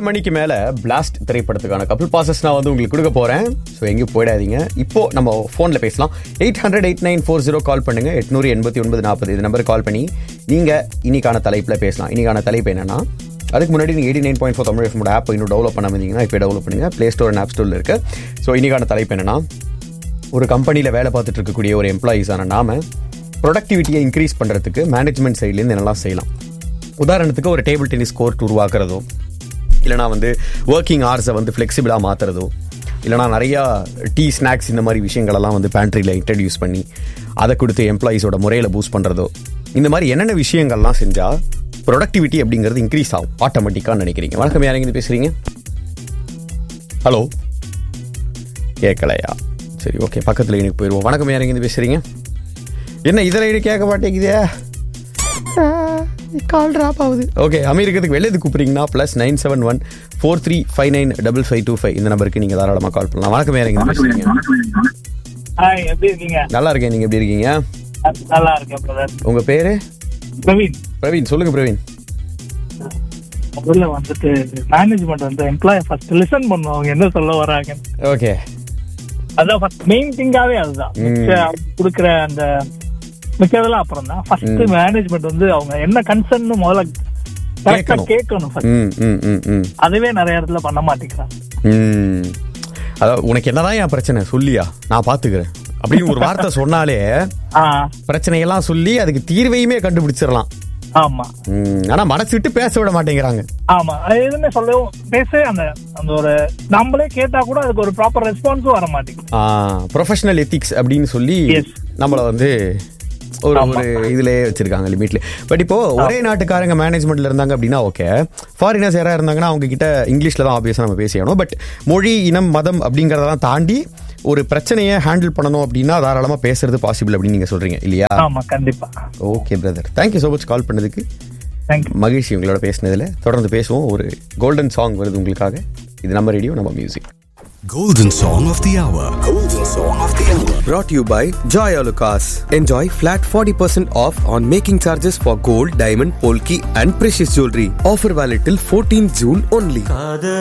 மணிக்கு மேல blast திரைப்படத்துக்கான கபிள் bosses நான் வந்து உங்களுக்கு கொடுக்க போறேன் ஸோ எங்கேயும் போயிடாதீங்க இப்போ நம்ம ஃபோன்ல பேசலாம் eight hundred eight nine four zero call பண்ணுங்க எட்நூறு எண்பத்தி ஒன்பது நாற்பது இது நம்பர் கால் பண்ணி நீங்க இன்னைக்கான தலைப்புல பேசலாம் இன்னைக்கான தலைப்பு என்னன்னா அதுக்கு முன்னாடி நீங்கள் eighty nine point four Tamil எஃப்எமோட ஆப் இன்னும் டெவலப் பண்ண வந்தீங்கன்னா இப்போ டெவலப் பண்ணுங்க ப்ளே ஸ்டோர் அண்ட் ஆப் ஸ்டோரில் இருக்கு ஸோ இன்னைக்கான தலைப்பு என்னன்னா ஒரு கம்பெனியில் வேலை பார்த்துட்டு இருக்கக்கூடிய ஒரு எம்ப்ளாயீஸான நாம ப்ரொடக்டிவிட்டியை இன்க்ரீஸ் பண்ணுறதுக்கு மேனேஜ்மெண்ட் சைட்லேருந்து என்னெல்லாம் செய்யலாம் உதாரணத்துக்கு ஒரு டேபிள் டென்னிஸ் கோர்ட் உருவாக்குறதோ இல்லைனா வந்து ஒர்க்கிங் ஹவர்ஸை வந்து ஃப்ளெக்சிபிளாக மாற்றுறதோ இல்லைனா நிறையா டீ ஸ்நாக்ஸ் இந்த மாதிரி விஷயங்களெல்லாம் வந்து பேண்ட்ரியில் இன்ட்ரடியூஸ் பண்ணி அதை கொடுத்து எம்ப்ளாயீஸோட முறையில் பூஸ்ட் பண்ணுறதோ இந்த மாதிரி என்னென்ன விஷயங்கள்லாம் செஞ்சால் ப்ரொடக்டிவிட்டி அப்படிங்கிறது இன்க்ரீஸ் ஆகும் ஆட்டோமேட்டிக்காக நினைக்கிறீங்க வணக்கம் யாரெங்க பேசுகிறீங்க ஹலோ கேட்கலையா சரி ஓகே பக்கத்தில் எனக்கு போயிடுவோம் வணக்கம் யாரெங்க பேசுகிறீங்க என்ன இதில் இது கேட்க மாட்டேங்குதே கால் ட்ராப் ஆகுது ஓகே அமெரிக்கத்துக்கு வெளியே கூப்பிடுறீங்கன்னா plus nine seven one four three five nine double five two five இந்த நம்பருக்கு நீங்கள் தாராளமாக கால் பண்ணலாம் வணக்கம் யாரெங்க பேசுகிறீங்க ஹாய் எப்படி இருக்கீங்க நல்லா இருக்கேன் நீங்கள் எப்படி இருக்கீங்க நல்லா இருக்கேன் பிரதர் உங்கள் பேர் பிரவீன் பிரவீன் சொல்லுங்கள் பிரவீன் முதல்ல வந்துட்டு மேனேஜ்மெண்ட் வந்து எம்ப்ளாய் ஃபர்ஸ்ட் லிசன் பண்ணும் அவங்க என்ன சொல்ல வராங்க ஓகே அதான் ஃபர்ஸ்ட் மெயின் திங்காவே அதுதான் மிச்ச அவங்க கொடுக்குற அந்த மிச்சதெல்லாம் அப்புறம் தான் ஃபர்ஸ்ட் மேனேஜ்மெண்ட் வந்து அவங்க என்ன கன்சர்ன் முதல்ல கரெக்டா கேட்கணும். கேட்கணும் first. ம் ம் ம் ம் அதுவே நிறைய இடத்துல பண்ண மாட்டேங்கிறாங்க ம் அதாவது உனக்கு என்னதான் என் பிரச்சனை சொல்லியா நான் பார்த்துக்கிறேன் அப்படின்னு ஒரு வார்த்தை சொன்னாலே ஆ பிரச்சனையெல்லாம் சொல்லி அதுக்கு தீர்வையுமே கண்டுபிடிச்சிடலாம் ஆமா ம், ஆனா மனசு விட்டு பேச விட மாட்டேங்கிறாங்க ஆமா அது எதுவுமே சொல்லவும் பேச அந்த அந்த ஒரு நம்மளே கேட்டா கூட அதுக்கு ஒரு ப்ராப்பர் ரெஸ்பான்ஸும் வர மாட்டேங்குது ப்ரொஃபஷனல் எத்திக்ஸ் அப்படின்னு சொல்லி Yes. நம்மள வந்து ஒரு ஒரு இதுலயே வச்சிருக்காங்க லிமிட்ல பட் இப்போ ஒரே நாட்டுக்காரங்க மேனேஜ்மெண்ட்ல இருந்தாங்க அப்படின்னா ஓகே ஃபாரினர்ஸ் யாரா இருந்தாங்கன்னா அவங்க கிட்ட இங்கிலீஷ்ல தான் ஆப்வியஸா நம்ம பேசியணும் பட் மொழி இனம் மதம் அப்படிங்கறதெல்லாம் தாண்டி ஒரு பிரச்சனையை ஹேண்டில் பண்ணணும் அப்படின்னா தாராளமா பேசுறது பாசிபிள் அப்படின்னு நீங்க சொல்றீங்க இல்லையா ஆமா கண்டிப்பா okay brother thank you so much call பண்ணதுக்கு தேங்க்யூ மகிழ்ச்சி உங்களோட பேசினதுல தொடர்ந்து பேசுவோம் ஒரு கோல்டன் சாங் வருது உங்களுக்காக இது நம்ம ரேடியோ நம்ம music Golden Song of the Hour. Golden Song of the Hour. Brought to you by Joy Alucas. Enjoy flat 40% off on making charges for gold, diamond, polki and precious jewelry. Offer valid till 14 June only.